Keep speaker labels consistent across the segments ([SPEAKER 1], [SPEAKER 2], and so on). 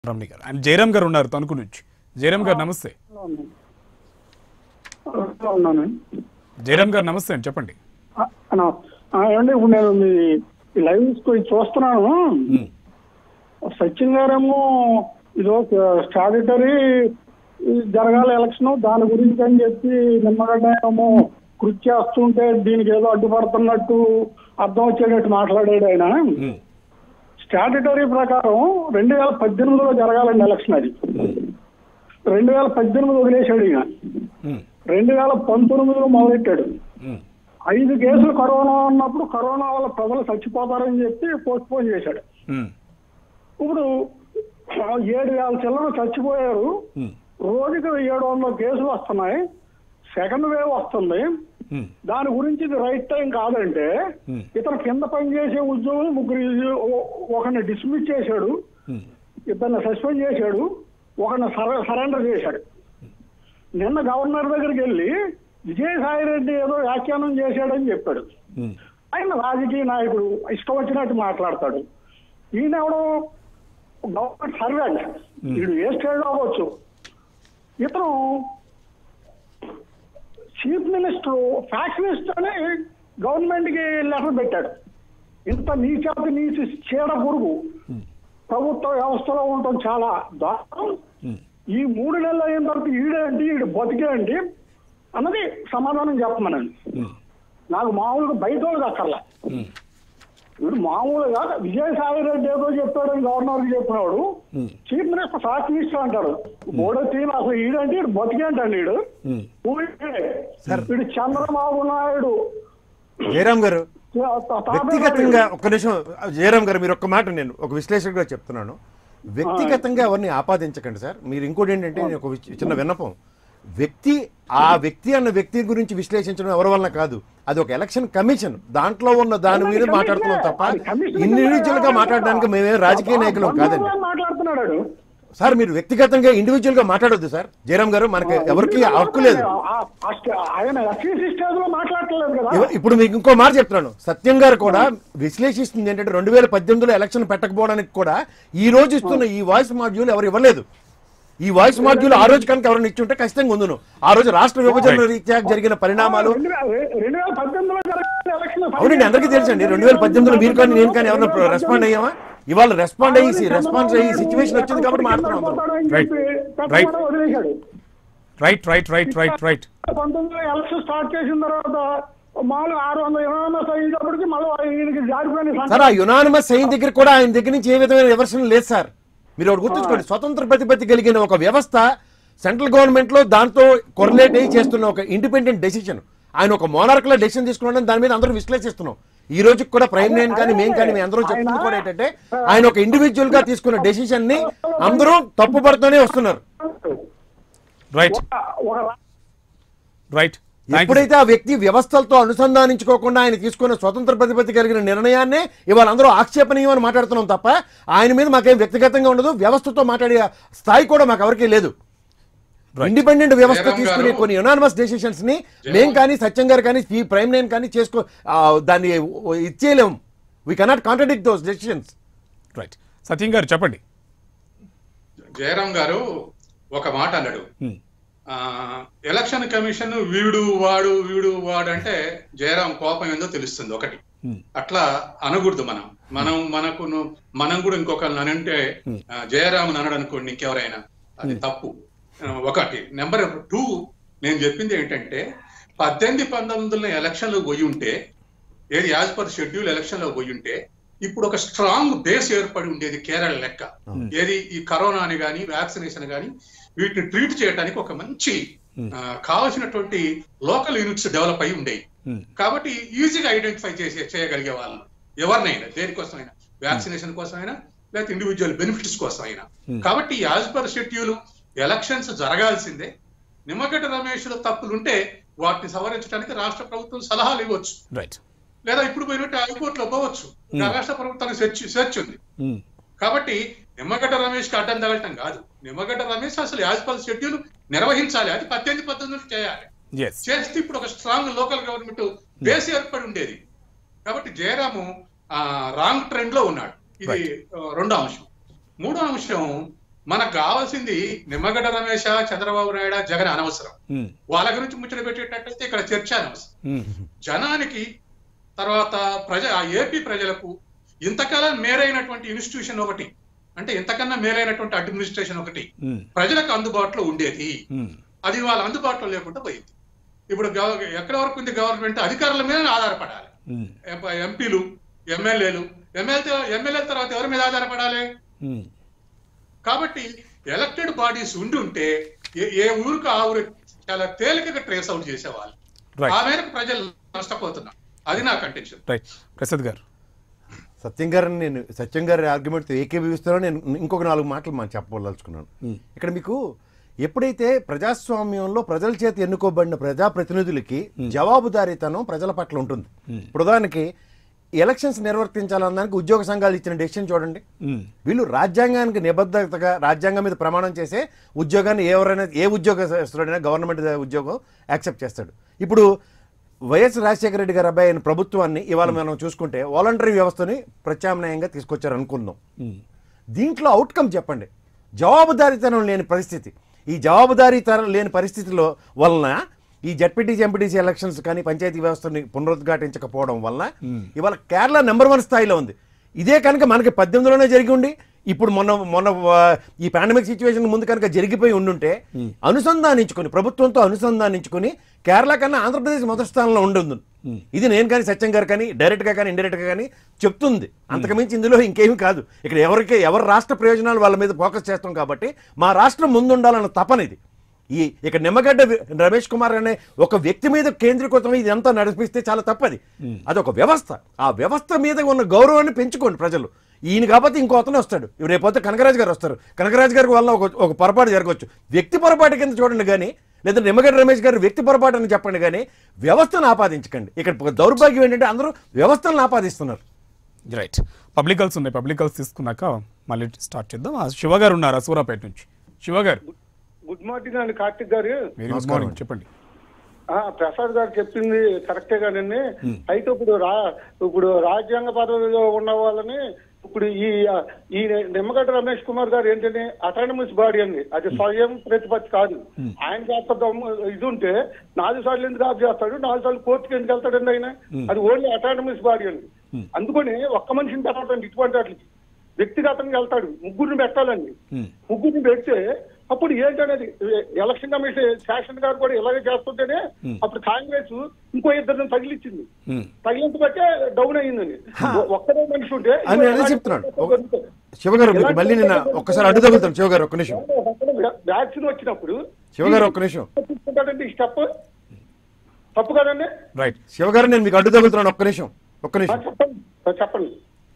[SPEAKER 1] రమణి గారు ఆయన జయరామ్ గారు ఉన్నారు తణుకు నుంచి జయరామ్ గారు నమస్తే
[SPEAKER 2] ఉన్నాను
[SPEAKER 1] జయరామ్ గారు నమస్తే అండి చెప్పండి
[SPEAKER 2] ఆ, అన్నా, ఆ, ఏమండి ఇప్పుడు నేను మీ లైవ్ చూస్తున్నాను
[SPEAKER 1] ఉమ్,
[SPEAKER 2] సచిన్ గారేమో ఇదో స్టాడిటరీ జరగాలి ఎలక్షన్ దాని గురించి అని చెప్పి నిమ్మగడ్డ ఏమో కృషి చేస్తుంటే దీనికి ఏదో అడ్డుపడుతున్నట్టు అర్థం వచ్చేటట్టు మాట్లాడాడు ఆయన
[SPEAKER 1] ఉమ్,
[SPEAKER 2] స్టాట్యుటరీ ప్రకారం రెండు వేల పద్దెనిమిదిలో జరగాలండి ఎలక్షన్ అది రెండు వేల పద్దెనిమిది వదిలేశాడు ఈయన
[SPEAKER 1] ఉమ్,
[SPEAKER 2] రెండు వేల పంతొమ్మిదిలో మొదలెట్టాడు
[SPEAKER 1] ఉమ్,
[SPEAKER 2] ఐదు కేసులు కరోనా ఉన్నప్పుడు కరోనా వల్ల ప్రజలు చచ్చిపోతారని చెప్పి పోస్ట్ పోన్ చేశాడు
[SPEAKER 1] ఉమ్,
[SPEAKER 2] ఇప్పుడు ఆ, ఏడు వేల చిల్లర చచ్చిపోయారు
[SPEAKER 1] ఉమ్,
[SPEAKER 2] రోజుకి ఏడు వందల కేసులు వస్తున్నాయి సెకండ్ వేవ్ వస్తుంది
[SPEAKER 1] ఉమ్,
[SPEAKER 2] దాని గురించి ఇది రైట్ టైం కాదంటే
[SPEAKER 1] Hmm.
[SPEAKER 2] ఇతను కింద పనిచేసే ఉద్యోగులు ముగ్గురు ఒకరిని డిస్మిస్ చేశాడు
[SPEAKER 1] ఉమ్,
[SPEAKER 2] ఇద్దరిని సస్పెండ్ చేశాడు ఒకరిని సర- సరెండర్ చేశాడు నిన్న గవర్నర్ దగ్గరికి వెళ్ళి విజయసాయి రెడ్డి ఏదో వ్యాఖ్యానం చేశాడని చెప్పాడు
[SPEAKER 1] ఉమ్,
[SPEAKER 2] ఆయన రాజకీయ నాయకుడు ఇష్టం వచ్చినట్టు మాట్లాడతాడు ఈయన ఎవడో గవర్నమెంట్ సర్వెంట్ వీడు ఏ స్టేజ్ అవ్వచ్చు ఇతను చీఫ్ మినిస్టర్ ఫ్యాక్షనిస్ట్ అని గవర్నమెంట్ కి లెటర్ పెట్టాడు ఇంత నీచాతి నీచి చీడ పురుగు ప్రభుత్వ వ్యవస్థలో ఉండటం చాలా దారుణం
[SPEAKER 1] ఉమ్,
[SPEAKER 2] ఈ మూడు నెలలు అయిన తర్వాత ఈడేంటి ఈడు బతికేంటి అన్నది సమాధానం చెప్పమనండి
[SPEAKER 1] ఉమ్,
[SPEAKER 2] నాకు మామూలుగా బయట వాళ్ళకి అక్కర్లా
[SPEAKER 1] ఉమ్,
[SPEAKER 2] వీడు మామూలుగా విజయసాయి రెడ్డి ఏదో చెప్పాడని గవర్నర్ చెప్పినాడు
[SPEAKER 1] um,
[SPEAKER 2] chief minister fact minister అంటాడు మూడో తీరు అసలు ఈడంటే ఈడు బతికేంటండి వీడు
[SPEAKER 1] ఉమ్.
[SPEAKER 2] ఊరికే వీడు చంద్రబాబు నాయుడు
[SPEAKER 3] జయరామ్ గారు
[SPEAKER 2] తా- తా-
[SPEAKER 3] వ్యక్తిగతంగా ఒక్క నిమిషం జయరామ్ గారు మీరు ఒక్క మాట నేను ఒక విశ్లేషకుగా చెప్తున్నాను వ్యక్తిగతంగా ఎవరిని ఆపాదించకండి సార్ మీరు ఇంకోటి ఏంటంటే నేను ఒక విచ్- చిన్న విన్నపం వ్యక్తి ఆ వ్యక్తి అన్న వ్యక్తి గురించి విశ్లేషించడం ఎవరి వలన కాదు అది ఒక ఎలక్షన్ కమిషన్ దాంట్లో ఉన్న దాని మీద మాట్లాడుతున్నాం తప్ప
[SPEAKER 2] అది కమిషన్
[SPEAKER 3] ఇండివిజువల్ గా మాట్లాడడానికి మేమే రాజకీయ నాయకులం కాదండి
[SPEAKER 2] గవర్నర్ మాట్లాడుతున్నాడు వాడు.
[SPEAKER 3] సార్ మీరు వ్యక్తిగతంగా ఇండివిజువల్ గా మాట్లాడొద్దు సార్ జయరామ్ గారు మనకి ఎవరికి హక్కు లేదు
[SPEAKER 2] ఆ- ఆ స్టే- ఆయన ఎలక్ట్రిసిటీ స్టేజ్ లో మాట్లాడట్లేదు కదా
[SPEAKER 3] ఇవ- ఇప్పుడు మీకు ఇంకో మాట చెప్తున్నాను సత్యం గారు కూడా విశ్లేషిస్తుంది ఏంటంటే రెండు వేల పద్దెనిమిదిలో ఎలక్షన్ పెట్టకపోవడానికి కూడా ఈ రోజు ఇస్తున్న ఈ వాయిస్ మాడ్యూల్ ఎవరు ఇవ్వలేదు ఈ వాయిస్ మాడ్యూల్ ఆ రోజు కనుక ఎవరైనా ఇచ్చి ఉంటే ఖచ్చితంగా ఉందును ఆ రోజు రాష్ట్ర విభజన రీత్యా జరిగిన పరిణామాలు
[SPEAKER 2] రెండు వేల- రెండు వేల పద్దెనిమిదిలో జరిగిన ఎలక్షన్
[SPEAKER 3] అవునండి అందరికీ తెలుసండి రెండు వేల పద్దెనిమిదిలో మీరు కానీ నేను కానీ ఎవరైనా రెస్పాండ్ అయ్యామా ఇవాళ రెస్పాండ్ అయ్యి రెస్పాన్స్ అయ్యి సిచ్యువేషన్ వచ్చింది కాబట్టి మాట్లాడుతున్నాం అందరం.
[SPEAKER 1] Right. Right.
[SPEAKER 2] వదిలేశాడు
[SPEAKER 1] right right right right right
[SPEAKER 2] పంతొమ్మిదిలో ఎలక్షన్ స్టార్ట్ చేసిన తర్వాత మామూలు ఆరు వందల యునానస్ అయ్యేటప్పటికి మళ్ళీ ఈయనకి జారిపోయిన
[SPEAKER 3] సార్ ఆ యునానిమస్ అయిన దగ్గర కూడా ఆయన దగ్గర నుంచి ఏ విధమైన విమర్శనం లేదు సార్ మీరు ఒకటి గుర్తుంచుకోండి స్వతంత్ర ప్రతిపత్తి కలిగిన ఒక వ్యవస్థ సెంట్రల్ గవర్నమెంట్ లో దాంతో కొరలేట్ అయ్యి చేస్తున్న ఒక ఇండిపెండెంట్ డెసిషన్ ఆయన ఒక మోనార్క్ లో డెసిషన్ తీసుకున్నాడని దాని మీద అందరూ విశ్లేషిస్తున్నాం ఈ రోజు కూడా ప్రైమ్ లైన్ కానీ మేము కానీ మేము అందరూ చెప్తుంది కూడా ఏంటంటే ఆయన ఒక ఇండివిజువల్ గా తీసుకున్న డెసిషన్ ని అందరూ తప్పుపడుతూనే వస్తున్నారు
[SPEAKER 1] రైట్
[SPEAKER 2] ఒక రా-
[SPEAKER 1] రైట్
[SPEAKER 3] ఎప్పుడైతే ఆ వ్యక్తి వ్యవస్థలతో అనుసంధానించుకోకుండా ఆయన తీసుకున్న స్వతంత్ర ప్రతిపత్తి కలిగిన నిర్ణయాన్నే ఇవాళ అందరూ ఆక్షేపణీయం అని మాట్లాడుతున్నాం తప్ప ఆయన మీద మాకేం వ్యక్తిగతంగా ఉండదు వ్యవస్థతో మాట్లాడే స్థాయి కూడా మాకు ఎవరికీ లేదు ఇండిపెండెంట్ వ్యవస్థ
[SPEAKER 4] జయరాం
[SPEAKER 3] తీసుకునే
[SPEAKER 4] గారు-
[SPEAKER 3] కొన్ని యునానిమస్ డెసిషన్స్ ని మేం కానీ సత్యం గారు కానీ ఈ ప్రైమ్ లైన్ కానీ చేసుకో ఆ, దాన్ని ఇచ్చేయలేము we cannot contradict those decisions
[SPEAKER 1] right Satyam గారు చెప్పండి
[SPEAKER 4] జయరాం గారు ఒక మాట అన్నాడు
[SPEAKER 1] ఉమ్,
[SPEAKER 4] ఆ, ఎలక్షన్ కమిషన్ వీడు వాడు వీడు వాడు అంటే జయరాం కోపం ఏందో తెలుస్తుంది ఒకటి
[SPEAKER 1] ఉమ్,
[SPEAKER 4] అట్లా అనకూడదు మనం మనం మనకు ను- మనం కూడా ఇంకొకరిని అనంటే ఆ, జయరామన్ అనడు అనుకోండి ఇంకెవరైనా అది తప్పు ఆ, ఒకటి నెంబర్ టూ నేను చెప్పింది ఏంటంటే పద్దెనిమిది పంతొమ్మిదిలో ఎలక్షన్లో పోయి ఉంటే ఏది యాజ్ పర్ షెడ్యూల్ ఎలక్షన్ లో పోయి ఉంటే ఇప్పుడు ఒక స్ట్రాంగ్ బేస్ ఏర్పడి ఉండేది కేరళ లెక్క ఏది ఈ కరోనా అని కానీ వ్యాక్సినేషన్ కానీ వీటిని ట్రీట్ చేయడానికి ఒక మంచి ఆ, కావాల్సినటువంటి లోకల్ యూనిట్స్ డెవలప్ అయి ఉండేవి
[SPEAKER 1] ఉమ్,
[SPEAKER 4] కాబట్టి ఈజీగా ఐడెంటిఫై చేసే చేయగలిగే వాళ్ళం ఎవరినైనా దేనికోసమైనా వ్యాక్సినేషన్ కోసమైనా లేకపోతే ఇండివిజువల్ బెనిఫిట్స్ కోసమైనా కాబట్టి యాజ్ పర్ షెడ్యూల్ ఎలక్షన్స్ జరగాల్సిందే నిమ్మగడ్డ రమేష్ లో తప్పులుంటే వాటిని సవరించడానికి రాష్ట్ర ప్రభుత్వం సలహాలు ఇవ్వచ్చు
[SPEAKER 1] రైట్
[SPEAKER 4] లేదా ఇప్పుడు పోయినట్టు హైకోర్టులో పోవచ్చు ఇంకా రాష్ట్ర ప్రభుత్వానికి సెర్చ్ సెర్చ్ ఉంది
[SPEAKER 1] ఉమ్,
[SPEAKER 4] కాబట్టి నిమ్మగడ్డ రమేష్ కి అడ్డం తగలటం కాదు నిమ్మగడ్డ రమేష్ అసలు యాజ్ పర్ షెడ్యూల్ నిర్వహించాలి అది పద్దెనిమిది పద్దెనిమిది చేయాలి
[SPEAKER 1] ఎస్
[SPEAKER 4] చేస్తే ఇప్పుడు ఒక స్ట్రాంగ్ లోకల్ గవర్నమెంట్ బేస్ ఏర్పడి ఉండేది కాబట్టి జయరాము రాంగ్ ట్రెండ్ లో ఉన్నాడు ఇది ఆ, రెండో అంశం మూడో అంశం మనకు కావాల్సింది నిమ్మగడ్డ రమేష చంద్రబాబు నాయుడు జగన్ అనవసరం
[SPEAKER 1] ఉమ్,
[SPEAKER 4] వాళ్ళ గురించి ముచ్చట పెట్టేటట్టయితే ఇక్కడ చర్చ అనవసరం
[SPEAKER 1] ఉమ్,
[SPEAKER 4] జనానికి తర్వాత ప్రజ ఆ ఏపీ ప్రజలకు ఇంతకాలం మేలైనటువంటి ఇన్స్టిట్యూషన్ ఒకటి అంటే ఇంతకన్నా మేలైనటువంటి అడ్మినిస్ట్రేషన్ ఒకటి
[SPEAKER 1] ఉమ్,
[SPEAKER 4] ప్రజలకు అందుబాటులో ఉండేది
[SPEAKER 1] ఉమ్,
[SPEAKER 4] అది వాళ్ళ అందుబాటులో లేకుండా పోయింది ఇప్పుడు గవ- ఎక్కడ వరకు ఉంది గవర్నమెంట్ అధికారుల మీద ఆధారపడాలి
[SPEAKER 1] ఉమ్,
[SPEAKER 4] ఎం- ఎంపీలు ఎమ్మెల్యేలు ఎమ్మెల్యే ఎమ్మెల్యేల తర్వాత ఎవరి మీద ఆధారపడాలి
[SPEAKER 1] ఉమ్,
[SPEAKER 4] కాబట్టి ఎలక్టెడ్ బాడీస్ ఉండి ఉంటే ఏ- ఏ ఊరికి ఆ ఊరు చాలా తేలికగా ట్రేస్ అవుట్ చేసేవాళ్ళు
[SPEAKER 1] Right.
[SPEAKER 4] ఆ మేరకు ప్రజలు నష్టపోతున్నారు అది నా కంటెన్షన్
[SPEAKER 1] రైట్ ప్రసాద్ గారు
[SPEAKER 3] సత్యం గారిని నేను సత్యం గారి ఆర్గ్యుమెంట్తో ఏకీభవిస్తున్నాను నేను ఇంకొక నాలుగు మాటలు మనం చెప్పదలుచుకున్నాను ఇక్కడ మీకు ఎప్పుడైతే ప్రజాస్వామ్యంలో ప్రజల చేత ఎన్నుకోబడిన ప్రజాప్రతినిధులకి జవాబుదారీతనం ప్రజల పట్ల ఉంటుంది ఇప్పుడు ఉదాహరణకి ఎలక్షన్స్ నిర్వర్తించాలనడానికి ఉద్యోగ సంఘాలు ఇచ్చిన డెసిషన్ చూడండి
[SPEAKER 1] ఉమ్,
[SPEAKER 3] వీళ్ళు రాజ్యాంగానికి నిబద్ధతగా రాజ్యాంగం మీద ప్రమాణం చేసే ఉద్యోగాన్ని ఎవరైనా ఏ ఉద్యోగస్తుడైనా గవర్నమెంట్ ఉద్యోగం యాక్సెప్ట్ చేస్తాడు ఇప్పుడు వైఎస్ రాజశేఖర రెడ్డి గారి అబ్బాయి అయిన ప్రభుత్వాన్ని ఇవాళ మనం చూసుకుంటే వాలంటరీ వ్యవస్థని ప్రత్యామ్నాయంగా తీసుకొచ్చారు అనుకుందాం
[SPEAKER 1] ఉమ్,
[SPEAKER 3] దీంట్లో అవుట్కమ్ చెప్పండి జవాబుదారీతనం లేని పరిస్థితి ఈ జవాబుదారీతనం లేని పరిస్థితిలో వలన ఈ జడ్పీటీసీ ఎంపీటీసీ ఎలక్షన్స్ కానీ పంచాయతీ వ్యవస్థని పునరుద్ఘాటించకపోవడం వలన ఇవాళ కేరళ నెంబర్ వన్ స్థాయిలో ఉంది ఇదే కనుక మనకి పద్దెనిమిదిలోనే జరిగి ఉండి ఇప్పుడు మొన్న మొన్న ఆ, ఈ పాండమిక్ సిచ్యువేషన్ ముందు కనుక జరిగిపోయి ఉండుంటే అనుసంధానించుకొని ప్రభుత్వంతో అనుసంధానించుకొని కేరళ కన్నా ఆంధ్రప్రదేశ్ మొదటి స్థానంలో ఉంటుంది ఇది నేను కానీ సత్యం గారు కానీ డైరెక్ట్ గా కానీ ఇండైరెక్ట్ గా కానీ చెప్తుంది అంతకుమించి ఇందులో ఇంకేమీ కాదు ఇక్కడ ఎవరికి ఎవరి రాష్ట్ర ప్రయోజనాలు వాళ్ళ మీద ఫోకస్ చేస్తాం కాబట్టి మా రాష్ట్రం ముందుండాలన్న తపన ఇది ఈ ఇక నిమ్మగడ్డ వి- రమేష్ కుమార్ అనే ఒక వ్యక్తి మీద కేంద్రీకృతం ఇదంతా నడిపిస్తే చాలా తప్పది అదొక వ్యవస్థ ఆ వ్యవస్థ మీద ఉన్న గౌరవాన్ని పెంచుకోండి ప్రజలు ఈయన కాబట్టి ఇంకో అతను వస్తాడు ఇప్పుడు రేపొద్దు కనకరాజు గారు వస్తారు కనకరాజు గారి వల్ల ఒక ఒక పొరపాటు జరగవచ్చు వ్యక్తి పొరపాటు కింద చూడండి కానీ లేదా నిమ్మగడ్డ రమేష్ గారు వ్యక్తి పొరపాటు అని చెప్పండి కానీ వ్యవస్థను ఆపాదించకండి ఇక్కడ ఒక దౌర్భాగ్యం ఏంటంటే అందరూ వ్యవస్థలను ఆపాదిస్తున్నారు
[SPEAKER 1] రైట్ పబ్లికల్స్ ఉన్నాయి పబ్లికల్స్ తీసుకున్నాక మళ్ళీ స్టార్ట్ చేద్దాం ఆ శివ గారు ఉన్నారు సూరాపేట నుంచి శివ గారు
[SPEAKER 2] గుడ్ మార్నింగ్ అండి కార్తిక్ గారు
[SPEAKER 1] వెరీ గుడ్
[SPEAKER 3] నమస్కారం
[SPEAKER 1] మార్నింగ్
[SPEAKER 3] అండి.
[SPEAKER 1] చెప్పండి
[SPEAKER 2] ఆ, ప్రసాద్ గారు చెప్పింది కరెక్టే కానండి అయితే ఇప్పుడు రా ఇప్పుడు రాజ్యాంగ పదవిలో ఉన్న వాళ్ళని ఇప్పుడు ఈ ఈ నిమ్మగడ్డ రమేష్ కుమార్ గారు ఏంటంటే అటానమస్ బాడీ అండి అది స్వయం ప్రతిపత్తి కాదు ఆయన చేస్త దమ్ము- ఇది ఉంటే నాలుగు సార్లు ఎందుకు ఆఫ్ చేస్తాడు నాలుగు సార్లు కోర్టుకి ఎందుకు వెళ్తాడండి ఆయన అది ఓన్లీ అటానమస్ బాడీ అండి అందుకని ఒక్క మనిషిని పెట్టాలండి ఇటువంటి వాటికి వ్యక్తిగతంగా వెళ్తాడు ముగ్గురిని పెట్టాలండి ముగ్గురిని పెడితే అప్పుడు ఏంటనేది ఎలక్షన్ కమిషన్ శాసన్ గారు కూడా ఇలాగే చేస్తుంటేనే అప్పుడు కాంగ్రెస్ ఇంకో ఇద్దరిని తగిలిచ్చింది
[SPEAKER 1] Hmm.
[SPEAKER 2] తగిలించబట్టే డౌన్ అయ్యిందండి ఒ- ఒక్కడే మనిషి ఉంటే
[SPEAKER 3] అని అదే చెప్తున్నాడు ఒక- శివ గారు మీకు మళ్ళీ నేను ఒక్కసారి అడ్డు తగులుతాను శివ గారు ఒక్క నిమిషం
[SPEAKER 2] వ్యాక్సిన్ వచ్చినప్పుడు
[SPEAKER 3] శివ గారు ఒక్క నిమిషం
[SPEAKER 2] తీసుకుంటాడండి ఈ స్టెప్ తప్పు కదండి
[SPEAKER 1] రైట్
[SPEAKER 3] శివ గారు నేను మీకు అడ్డు తగులుతున్నాను ఒక్క నిమిషం ఒక్క
[SPEAKER 2] ఆ,
[SPEAKER 3] నిమిషం
[SPEAKER 2] చెప్పండి ఆ, చెప్పండి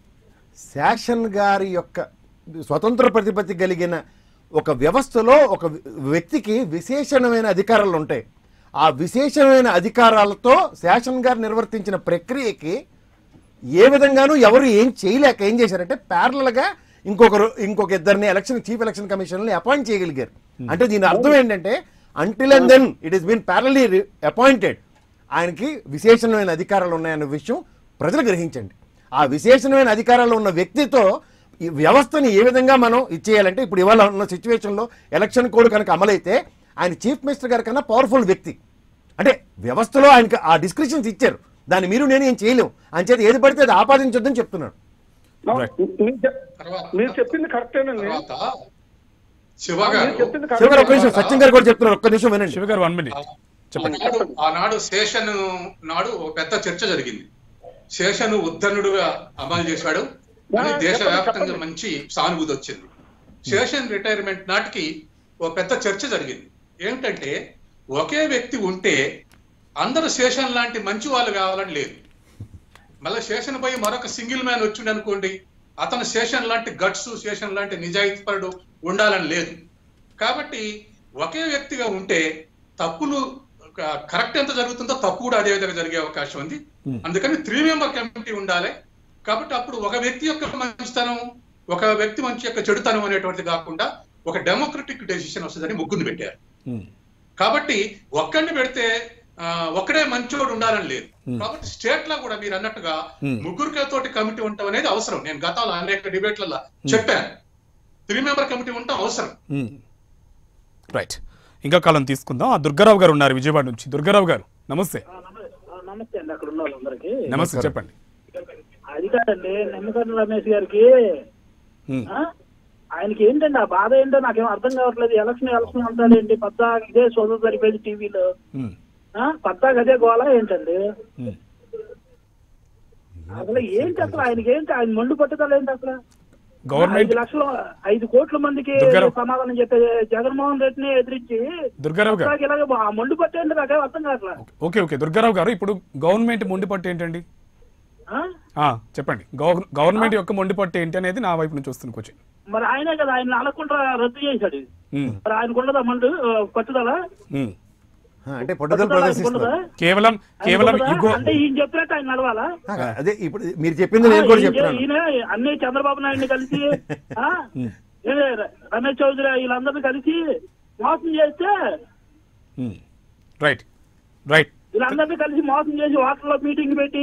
[SPEAKER 3] శాసన్ గారి యొక్క స్వతంత్ర ప్రతిపత్తి కలిగిన ఒక వ్యవస్థలో ఒక వ్యక్తికి విశేషమైన అధికారాలు ఉంటాయి ఆ విశేషమైన అధికారాలతో శాసన్ గారు నిర్వర్తించిన ప్రక్రియకి ఏ విధంగానూ ఎవరు ఏం చేయలేక ఏం చేశారంటే parallel గా ఇంకొకరు ఇంకొక ఇద్దరిని ఎలక్షన్ చీఫ్ ఎలక్షన్ కమిషనర్ని అపాయింట్ చేయగలిగారు అంటే దీని అర్థం ఏంటంటే until and then it is been parallelly appointed ఆయనకి విశేషమైన అధికారాలు ఉన్నాయన్న విషయం ప్రజలు గ్రహించండి ఆ విశేషమైన అధికారాలు ఉన్న వ్యక్తితో ఈ వ్యవస్థని ఏ విధంగా మనం ఇచ్చేయాలంటే ఇప్పుడు ఇవాళ ఉన్న సిచ్యువేషన్లో ఎలక్షన్ కోడ్ కనుక అమలైతే ఆయన చీఫ్ మినిస్టర్ గారి కన్నా పవర్ఫుల్ వ్యక్తి అంటే వ్యవస్థలో ఆయనకి ఆ డిస్క్రిప్షన్స్ ఇచ్చారు దాన్ని మీరు నేను ఏం చేయలేం అని చేత ఏది పడితే అది ఆపాదించొద్దని చెప్తున్నాను
[SPEAKER 1] Right.
[SPEAKER 2] మీరు చెప్-
[SPEAKER 4] తర్వాత
[SPEAKER 2] మీరు చెప్పింది కరెక్టేనండి
[SPEAKER 4] తర్వాత శివ
[SPEAKER 2] మీరు
[SPEAKER 4] గారు
[SPEAKER 2] చెప్పింది
[SPEAKER 3] శివ గారు ఒక్క
[SPEAKER 2] కరెక్టే
[SPEAKER 3] నిమిషం సత్యం గారు కూడా చెప్తున్నారు ఒక్క నిమిషం వినండి
[SPEAKER 1] శివ గారు వన్ మినిట్ చెప్పండి
[SPEAKER 4] ఆనాడు ఆనాడు శేషన్ నాడు ఒక పెద్ద చర్చ జరిగింది శేషను ఉద్ధనుడుగా అమలు చేశాడు అని
[SPEAKER 2] ఆ,
[SPEAKER 4] దేశవ్యాప్తంగా
[SPEAKER 2] చెప్పండి.
[SPEAKER 4] మంచి సానుభూతి వచ్చింది శేషన్ రిటైర్మెంట్ నాటికి ఒక పెద్ద చర్చ జరిగింది ఏమిటంటే ఒకే వ్యక్తి ఉంటే అందరూ శేషన్ లాంటి మంచి వాళ్ళు కావాలని లేదు మళ్ళీ శేషన్ పోయి మరొక సింగిల్ మ్యాన్ వచ్చిండు అనుకోండి అతను శేషన్ లాంటి గట్స్ శేషన్ లాంటి నిజాయితీపరుడు ఉండాలని లేదు కాబట్టి ఒకే వ్యక్తిగా ఉంటే తప్పులు కరెక్ట్ ఎంత జరుగుతుందో తప్పు కూడా అదే విధంగా జరిగే అవకాశం ఉంది అందుకని త్రీ మెంబర్ కమిటీ ఉండాలి కాబట్టి అప్పుడు ఒక వ్యక్తి యొక్క మంచితనం ఒక వ్యక్తి మంచి యొక్క చెడుతనం అనేటువంటిది కాకుండా ఒక డెమోక్రటిక్ డెసిషన్ వస్తుందని ముగ్గురిని పెట్టారు
[SPEAKER 1] ఉమ్,
[SPEAKER 4] కాబట్టి ఒక్కడిని పెడితే ఆ, ఒక్కడే మంచోడు ఉండాలని లేదు కాబట్టి స్టేట్ లో కూడా మీరు అన్నట్టుగా ముగ్గురితో కమిటీ ఉండటం అనేది అవసరం నేను గతంలో అనేక డిబేట్లలో చెప్పాను త్రీ మెంబర్ కమిటీ ఉండటం అవసరం
[SPEAKER 1] రైట్ ఇంకా కాలం తీసుకుందాం ఆ దుర్గారావు గారు ఉన్నారు విజయవాడ నుంచి దుర్గారావు గారు నమస్తే
[SPEAKER 5] నమస్తే అండి అక్కడ ఉన్న వాళ్ళందరికీ
[SPEAKER 1] నమస్తే చెప్పండి
[SPEAKER 5] అది కాదండి నిమ్మగడ్డ రమేష్ గారికి
[SPEAKER 1] ఉమ్,
[SPEAKER 5] ఆ? ఆయనకి ఏంటండి ఆ బాధ ఏంటో నాకేం అర్థం కావట్లేదు ఎలక్షన్ ఎలక్షన్ అంటాడేంటి పద్దా ఇదే సోదరు సరిపోయింది టీవీలో
[SPEAKER 1] ఉమ్,
[SPEAKER 5] పద్దా అదే గోళ ఏంటండి
[SPEAKER 1] ఉమ్.
[SPEAKER 5] అసలు ఏంటి అసలు ఆయనకి ఏంటి ఆయన మండు పట్టుదల ఏంటి అసలు
[SPEAKER 1] గవర్నమెంట్
[SPEAKER 5] ఐదు లక్షల ఐదు కోట్ల మందికి
[SPEAKER 1] దుర్గారావు.
[SPEAKER 5] సమాధానం చెప్పే జగన్మోహన్ రెడ్డిని ఎదిరించి
[SPEAKER 1] దుర్గారావు గారు
[SPEAKER 5] పద్దాకి ఇలాగే ఆ మండు పట్టేంటి నాకేం అర్థం కావట్లేదు
[SPEAKER 1] ఓకే ఓకే దుర్గారావు గారు ఇప్పుడు గవర్నమెంట్ మొండిపట్టు ఏంటండి
[SPEAKER 5] ఆ?
[SPEAKER 1] ఆ, చెప్పండి గవ- గవర్నమెంట్ యొక్క మొండిపట్టు ఏంటి అనేది నా వైపు నుంచి వస్తుంది క్వశ్చన్
[SPEAKER 5] మరి ఆయనే కదా ఆయన అడగకుండా రద్దు చేశాడు
[SPEAKER 1] ఉమ్,
[SPEAKER 5] మరి ఆయనకున్నదా మండు ఆ, పట్టుదల
[SPEAKER 1] ఉమ్.
[SPEAKER 3] ఆ, అంటే పట్టుదల
[SPEAKER 5] పట్టుదల
[SPEAKER 3] ప్రదర్శిస్తున్నారు
[SPEAKER 5] ఆయనకున్నదా?
[SPEAKER 1] కేవలం కేవలం
[SPEAKER 5] ఆయనకున్నదా?
[SPEAKER 1] ఇగో
[SPEAKER 5] అంటే ఈయన చెప్పినట్టు ఆయన నడవాలా
[SPEAKER 3] ఆ, అదే ఇప్పుడు మీరు చెప్పింది నేను కూడా
[SPEAKER 5] ఈయన-
[SPEAKER 3] చెప్తున్నాను
[SPEAKER 5] ఈయన అన్ని చంద్రబాబు నాయుడిని కలిసి ఆ? ఏ, రమేష్ చౌదరి వీళ్ళందరినీ కలిసి మోసం చేస్తే
[SPEAKER 1] ఉమ్, రైట్ రైట్
[SPEAKER 5] వీళ్ళందరినీ కలిసి మోసం చేసి వాటర్లో మీటింగ్ పెట్టి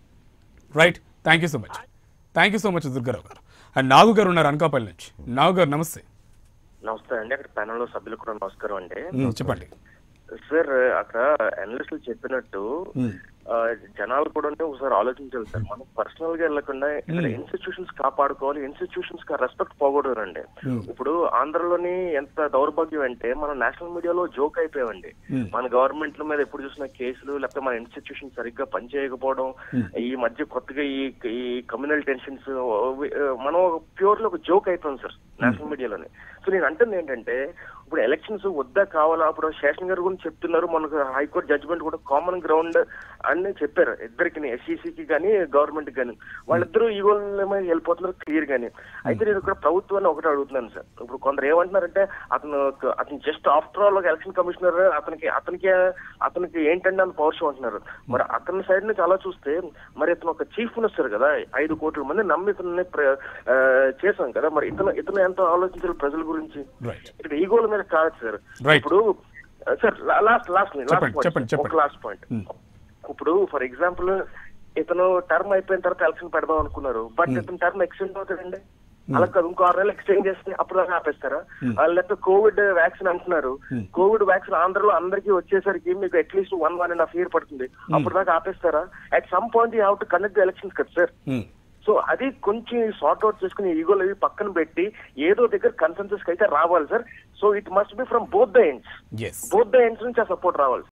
[SPEAKER 1] right thank you so much thank you so much Durga Rao గారు అండ్ నాగు గారు ఉన్నారు అనకాపల్లి నుంచి నాగు గారు నమస్తే
[SPEAKER 6] నమస్తే అండి అక్కడ ప్యానల్ లో సభ్యులకు కూడా నమస్కారం అండి
[SPEAKER 1] ఉమ్, చెప్పండి
[SPEAKER 6] సార్ అక్కడ అనలిస్టులు చెప్పినట్టు ఆ, జనాలు కూడా ఒకసారి ఆలోచించాలి సార్ మనం పర్సనల్ గా వెళ్ళకుండా ఇక్కడ ఇన్స్టిట్యూషన్స్ కాపాడుకోవాలి ఇన్స్టిట్యూషన్స్ కి రెస్పెక్ట్ పోకూడదండి ఇప్పుడు ఆంధ్రలోని ఎంత దౌర్భాగ్యం అంటే మనం నేషనల్ మీడియాలో జోక్ అయిపోయామండి మన గవర్నమెంట్ మీద ఎప్పుడు చూసిన కేసులు లేకపోతే మన ఇన్స్టిట్యూషన్ సరిగ్గా పనిచేయకపోవడం ఈ మధ్య కొత్తగా ఈ ఈ కమ్యూనల్ టెన్షన్స్ మనం ప్యూర్లో ఒక జోక్ అయిపోయాం సార్ నేషనల్ మీడియాలోనే సో నేను అంటుంది ఏంటంటే ఇప్పుడు ఎలక్షన్స్ వద్దా కావాలా అప్పుడు శేషన్ గారు కూడా చెప్తున్నారు మనకు హైకోర్టు జడ్జిమెంట్ కూడా కామన్ గ్రౌండ్ అని చెప్పారు ఇద్దరికి ఎస్ఈసికి కానీ గవర్నమెంట్ కానీ వాళ్ళిద్దరూ ఈగోలేమో వెళ్ళిపోతున్నారు క్లియర్ గానీ అయితే నేను ఇక్కడ ప్రభుత్వాన్ని ఒకటి అడుగుతున్నాను సార్ ఇప్పుడు కొందరు ఏమంటున్నారంటే అతను అతను జస్ట్ ఆఫ్టర్ ఆల్ ఒక ఎలక్షన్ కమిషనర్ అతనికి అతనికి అతనికి ఏంటంటే అంత పౌరుషం అంటున్నారు మరి అతని సైడ్ నుంచి అలా చూస్తే మరి ఇతను ఒక చీఫ్ మినిస్టర్ కదా ఐదు కోట్ల మంది నమ్మి ఇతన్ని ప్ర- ఆ, చేశాం కదా మరి ఇతను ఇతను ఎంతో ఆలోచించాలి ప్రజల గురించి
[SPEAKER 1] రైట్
[SPEAKER 6] ఇక్కడ ఈగోల మీద కాదు సార్
[SPEAKER 1] Right.
[SPEAKER 6] ఇప్పుడు ఆ, సార్ లాస్ట్ లాస్ట్
[SPEAKER 1] చెప్పండి, చెప్పండి, చెప్పండి.
[SPEAKER 6] ఒక లాస్ట్ పాయింట్ ఇప్పుడు ఫర్ ఎగ్జాంపుల్ ఇతను టర్మ్ అయిపోయిన తర్వాత ఎలక్షన్ పెడదాం అనుకున్నారు బట్ ఇతను టర్మ్ ఎక్స్టెండ్ అవుతాడండి అలా కాదు ఇంకో ఆరు నెలలు ఎక్స్టెండ్ చేస్తే అప్పుడు దాకా ఆపేస్తారా ఆ, లేకపోతే కోవిడ్ వ్యాక్సిన్ అంటున్నారు కోవిడ్ వ్యాక్సిన్ ఆంధ్రలో అందరికీ వచ్చేసరికి మీకు at least one one and half year పడుతుంది అప్పుడు దాకా ఆపేస్తారా at some point you have to conduct elections కదా సార్ సో అది కొంచెం సార్ట్ అవుట్ చేసుకుని ఈగోలు అవి పక్కన పెట్టి ఏదో దగ్గర కన్సెన్సస్ అయితే రావాలి sir so it must be from both the ends
[SPEAKER 1] yes
[SPEAKER 6] both the ends నుంచి ఆ సపోర్ట్ రావాలి